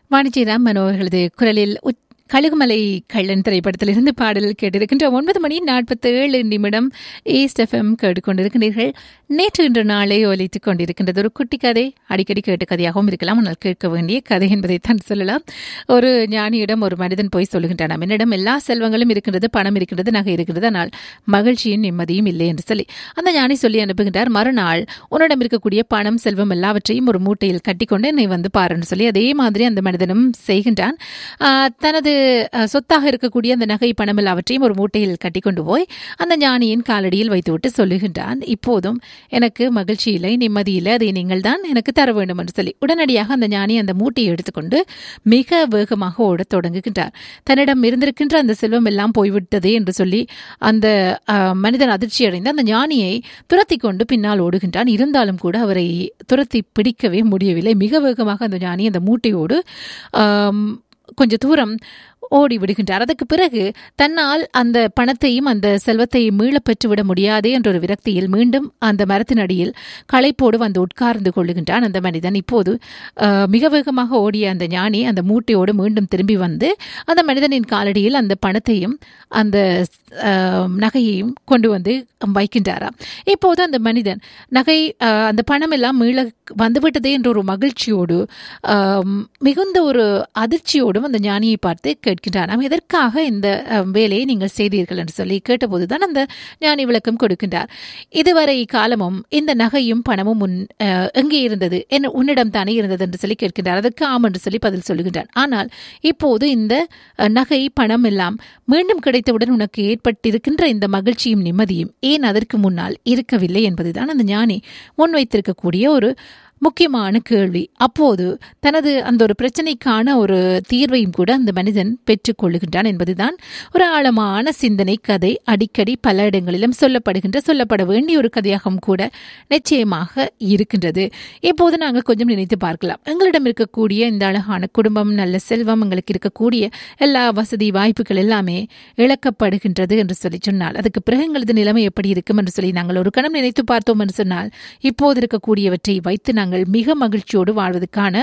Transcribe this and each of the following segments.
வாணிஜிராம் மனோ அவர்களது குரலில் உச்- கழுகுமலை கள்ளன் திரைப்படத்திலிருந்து பாடல் கேட்டிருக்கின்ற ஒன்பது மணி நாற்பத்தி ஏழு நிமிடம் ஈஸ்ட் எஃப்எம் கேட்டுக்கொண்டிருக்கிறீர்கள் நேற்று இன்று நாளை ஒலித்துக் கொண்டிருக்கின்றது ஒரு குட்டி கதை அடிக்கடி கேட்ட கதையாகவும் இருக்கலாம் ஆனால் கேட்க வேண்டிய கதை என்பதைத்தான் சொல்லலாம் ஒரு ஞானியிடம் ஒரு மனிதன் போய் சொல்லுகின்றான் என்னிடம் எல்லா செல்வங்களும் இருக்கின்றது பணம் இருக்கின்றது நகை இருக்கின்றது ஆனால் மகிழ்ச்சியும் நிம்மதியும் இல்லை என்று சொல்லி அந்த ஞானி சொல்லி அனுப்புகின்றார் மறுநாள் உன்னிடம் இருக்கக்கூடிய பணம் செல்வம் எல்லாவற்றையும் ஒரு மூட்டையில் கட்டிக்கொண்டு என்னை வந்து பாருன்னு சொல்லி அதே மாதிரி அந்த மனிதனும் செய்கின்றான் ஆஹ் தனது அஹ், சொத்தாக இருக்கக்கூடிய அந்த நகை பணம் எல்லாவற்றையும் ஒரு மூட்டையில் கட்டிக்கொண்டு போய் அந்த ஞானியின் காலடியில் வைத்துவிட்டு சொல்லுகின்றான் இப்போதும் எனக்கு மகிழ்ச்சி இல்லை நிம்மதி இல்லை அதை நீங்கள் தான் எனக்கு தர வேண்டும் என்று சொல்லி உடனடியாக அந்த ஞானி அந்த மூட்டையை எடுத்துக்கொண்டு மிக வேகமாக ஓடத் தொடங்குகின்றார் தன்னிடம் இருந்திருக்கின்ற அந்த செல்வம் எல்லாம் போய்விட்டதே என்று சொல்லி அந்த அஹ், மனிதன் அதிர்ச்சி அடைந்து அந்த ஞானியை துரத்தி கொண்டு பின்னால் ஓடுகின்றான் இருந்தாலும் கூட அவரை துரத்தி பிடிக்கவே முடியவில்லை மிக வேகமாக அந்த ஞானி அந்த மூட்டையோடு ஆம், கொஞ்ச தூரம் ஓடி விடுகின்றார் அதற்கு பிறகு தன்னால் அந்த பணத்தையும் அந்த செல்வத்தையும் மீளப் பெற்றுவிட முடியாதே என்ற ஒரு விரக்தியில் மீண்டும் அந்த மரத்தின் அடியில் களைப்போடு வந்து உட்கார்ந்து கொள்ளுகின்றான் அந்த மனிதன் இப்போது அஹ், மிக வேகமாக ஓடிய அந்த ஞானி அந்த மூட்டையோடு மீண்டும் திரும்பி வந்து அந்த மனிதனின் காலடியில் அந்த பணத்தையும் அந்த அஹ், நகையையும் கொண்டு வந்து வைக்கின்றாராம் இப்போது அந்த மனிதன் நகை அஹ், அந்த பணம் எல்லாம் மீள வந்துவிட்டதே என்ற ஒரு மகிழ்ச்சியோடு ஆம், மிகுந்த ஒரு அதிர்ச்சியோடும் அந்த ஞானியை பார்த்து கேட்கின்றாராம் எதற்காக இந்த அஹ், வேலையை நீங்கள் செய்தீர்கள் என்று சொல்லி கேட்டபோதுதான் அந்த ஞானி விளக்கம் கொடுக்கின்றார் இதுவரை காலமும் இந்த நகையும் பணமும் உன் அஹ், எங்கே இருந்தது என்ன உன்னிடம் தானே இருந்தது என்று சொல்லி கேட்கின்றார் அதற்கு ஆம் என்று சொல்லி பதில் சொல்லுகின்றார் ஆனால் இப்போது இந்த அஹ், நகை பணம் எல்லாம் மீண்டும் கிடைத்தவுடன் உனக்கு ஏற்பட்டிருக்கின்ற இந்த மகிழ்ச்சியும் நிம்மதியும் ஏன் அதற்கு முன்னால் இருக்கவில்லை என்பதுதான் அந்த ஞானி முன்வைத்திருக்கக்கூடிய ஒரு முக்கியமான கேள்வி அப்போது தனது அந்த ஒரு பிரச்சனைக்கான ஒரு தீர்வையும் கூட அந்த மனிதன் பெற்றுக்கொள்ளுகின்றான் என்பதுதான் ஒரு ஆழமான சிந்தனை கதை அடிக்கடி பல இடங்களிலும் சொல்லப்படுகின்ற சொல்லப்பட வேண்டிய ஒரு கதையாகவும் கூட நிச்சயமாக இருக்கின்றது இப்போது நாங்கள் கொஞ்சம் நினைத்து பார்க்கலாம் எங்களிடம் இருக்கக்கூடிய இந்த அழகான குடும்பம் நல்ல செல்வம் எங்களுக்கு இருக்கக்கூடிய எல்லா வசதி வாய்ப்புகள் எல்லாமே இழக்கப்படுகின்றது என்று சொல்லி சொன்னால் அதுக்கு பிறகு எங்களது நிலைமை எப்படி இருக்கும் என்று சொல்லி நாங்கள் ஒரு கணம் நினைத்து பார்த்தோம் என்று சொன்னால் இப்போது இருக்கக்கூடியவற்றை வைத்து நாங்கள் மிக மகிழ்ச்சியோடு வாழ்வதற்கான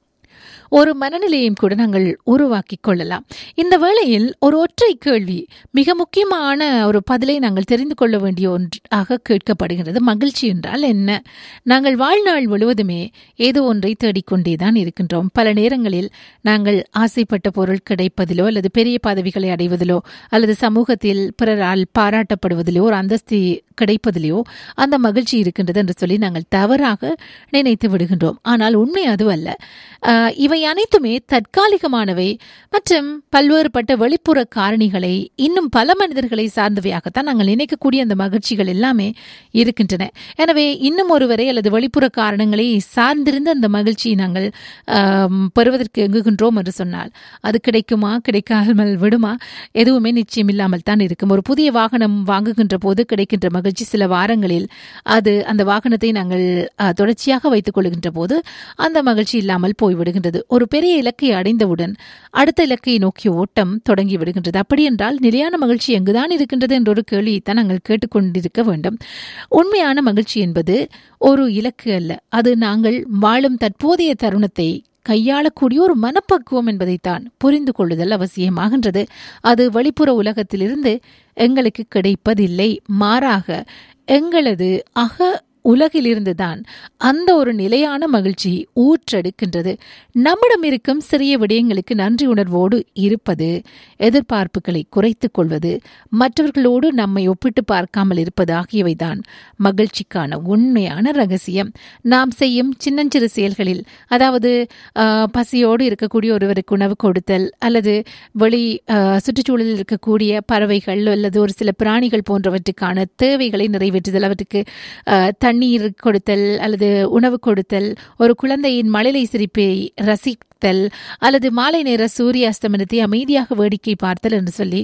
ஒரு மனநிலையும் கூட நாங்கள் உருவாக்கிக் கொள்ளலாம் இந்த வேளையில் ஒரு ஒற்றை கேள்வி மிக முக்கியமான ஒரு பதிலை நாங்கள் தெரிந்து கொள்ள வேண்டிய ஒன்றாக கேட்கப்படுகிறது மகிழ்ச்சி என்றால் என்ன நாங்கள் வாழ்நாள் முழுவதுமே ஏதோ ஒன்றை தேடிக்கொண்டேதான் இருக்கின்றோம் பல நேரங்களில் நாங்கள் ஆசைப்பட்ட பொருள் கிடைப்பதிலோ அல்லது பெரிய பதவிகளை அடைவதிலோ அல்லது சமூகத்தில் பிறரால் பாராட்டப்படுவதிலோ ஒரு அந்தஸ்து கிடைப்பதிலோ அந்த மகிழ்ச்சி இருக்கின்றது என்று சொல்லி நாங்கள் தவறாக நினைத்து விடுகின்றோம் ஆனால் உண்மை அதுவல்ல ஆஹ், இவை அனைத்துமே தற்காலிகமானவை மற்றும் பல்வேறுபட்ட வெளிப்புற காரணிகளை இன்னும் பல மனிதர்களை சார்ந்தவையாகத்தான் நாங்கள் நினைக்கக்கூடிய அந்த மகிழ்ச்சிகள் எல்லாமே இருக்கின்றன எனவே இன்னும் ஒருவரை அல்லது வெளிப்புற காரணங்களை சார்ந்திருந்த அந்த மகிழ்ச்சியை நாங்கள் ஆம், பெறுவதற்கு எங்குகின்றோம் என்று சொன்னால் அது கிடைக்குமா கிடைக்காமல் விடுமா எதுவுமே நிச்சயம் இல்லாமல் தான் இருக்கும் ஒரு புதிய வாகனம் வாங்குகின்ற போது கிடைக்கின்ற மகிழ்ச்சி சில வாரங்களில் அது அந்த வாகனத்தை நாங்கள் அஹ், தொடர்ச்சியாக வைத்துக் கொள்கின்ற போது அந்த மகிழ்ச்சி இல்லாமல் போய்விடுகின்றது ஒரு பெரிய இலக்கை அடைந்தவுடன் அடுத்த இலக்கை நோக்கிய ஓட்டம் தொடங்கி விடுகின்றது அப்படி என்றால் நிலையான மகிழ்ச்சி எங்குதான் இருக்கின்றது என்ற ஒரு கேள்வியைத்தான் நாங்கள் கேட்டுக்கொண்டிருக்க வேண்டும் உண்மையான மகிழ்ச்சி என்பது ஒரு இலக்கு அல்ல அது நாங்கள் வாழும் தற்போதைய தருணத்தை கையாளக்கூடிய ஒரு மனப்பக்குவம் என்பதைத்தான் புரிந்து கொள்ளுதல் அவசியமாகின்றது அது வெளிப்புற உலகத்திலிருந்து எங்களுக்கு கிடைப்பதில்லை மாறாக எங்களது அக உலகிலிருந்துதான் அந்த ஒரு நிலையான மகிழ்ச்சி ஊற்றெடுக்கின்றது நம்மிடம் இருக்கும் சிறிய விடயங்களுக்கு நன்றி உணர்வோடு இருப்பது எதிர்பார்ப்புகளை குறைத்துக் கொள்வது மற்றவர்களோடு நம்மை ஒப்பிட்டு பார்க்காமல் இருப்பது ஆகியவைதான் மகிழ்ச்சிக்கான உண்மையான ரகசியம் நாம் செய்யும் சின்னஞ்சிறு செயல்களில் அதாவது ஆஹ், பசியோடு இருக்கக்கூடிய ஒருவருக்கு உணவு கொடுத்தல் அல்லது வெளி ஆஹ், சுற்றுச்சூழலில் இருக்கக்கூடிய பறவைகள் அல்லது ஒரு சில பிராணிகள் போன்றவற்றுக்கான தேவைகளை நிறைவேற்றுதல் அவற்றுக்கு ஆஹ், தண்ணீர் கொடுத்தல் அல்லது உணவு கொடுத்தல் ஒரு குழந்தையின் மழலை சிரிப்பை ரசித்தல் அல்லது மாலை நேர சூரிய அஸ்தமனத்தை அமைதியாக வேடிக்கை பார்த்தல் என்று சொல்லி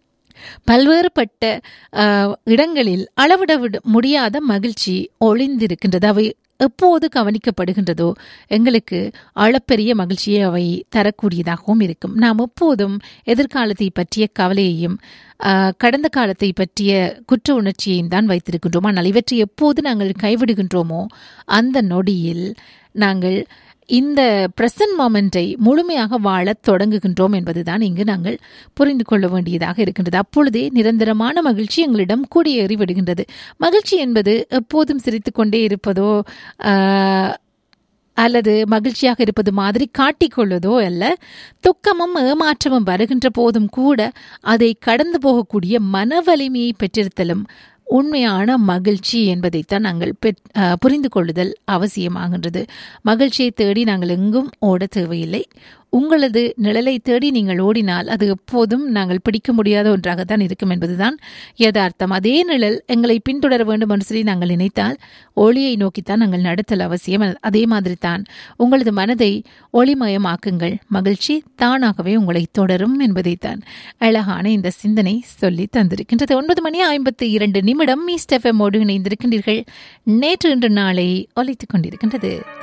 பல்வேறுபட்ட ஆஹ், இடங்களில் அளவிட விட- முடியாத மகிழ்ச்சி ஒளிந்திருக்கின்றது அவை எப்போது கவனிக்கப்படுகின்றதோ எங்களுக்கு அளப்பெரிய மகிழ்ச்சியை அவை தரக்கூடியதாகவும் இருக்கும் நாம் எப்போதும் எதிர்காலத்தை பற்றிய கவலையையும் ஆஹ், கடந்த காலத்தை பற்றிய குற்ற உணர்ச்சியையும் தான் வைத்திருக்கின்றோம் ஆனால் இவற்றை எப்போது நாங்கள் கைவிடுகின்றோமோ அந்த நொடியில் நாங்கள் இந்த பிரசன்ட் மொமெண்டை முழுமையாக வாழத் தொடங்குகின்றோம் என்பதுதான் இங்கு நாங்கள் புரிந்து கொள்ள வேண்டியதாக இருக்கின்றது அப்பொழுதே நிரந்தரமான மகிழ்ச்சி எங்களிடம் குடியேறி விடுகின்றது மகிழ்ச்சி என்பது எப்போதும் சிரித்துக்கொண்டே இருப்பதோ ஆஹ், அல்லது மகிழ்ச்சியாக இருப்பது மாதிரி காட்டிக்கொள்வதோ அல்ல துக்கமும் ஏமாற்றமும் வருகின்ற போதும் கூட அதை கடந்து போகக்கூடிய மன வலிமையை பெற்றிருத்தலும் உண்மையான மகிழ்ச்சி என்பதைத்தான் நாங்கள் பெற்- அஹ், புரிந்து கொள்ளுதல் அவசியமாகின்றது மகிழ்ச்சியை தேடி நாங்கள் எங்கும் ஓட தேவையில்லை உங்களது நிழலை தேடி நீங்கள் ஓடினால் அது எப்போதும் நாங்கள் பிடிக்க முடியாத ஒன்றாகத்தான் இருக்கும் என்பதுதான் யதார்த்தம் அதே நிழல் எங்களை பின்தொடர வேண்டும் என்று சொல்லி நாங்கள் நினைத்தால் ஒளியை நோக்கித்தான் நாங்கள் நடத்தல் அவசியம் அதே மாதிரி தான் உங்களது மனதை ஒளிமயமாக்குங்கள் மகிழ்ச்சி தானாகவே உங்களை தொடரும் என்பதைத்தான் அழகான இந்த சிந்தனை சொல்லி தந்திருக்கின்றது ஒன்பது மணி ஐம்பத்தி இரண்டு நிமிடம் ஈஸ்ட் எஃப்எம் ஓடு இணைந்திருக்கின்றீர்கள் நேற்று இன்று நாளை ஒலித்துக் கொண்டிருக்கின்றது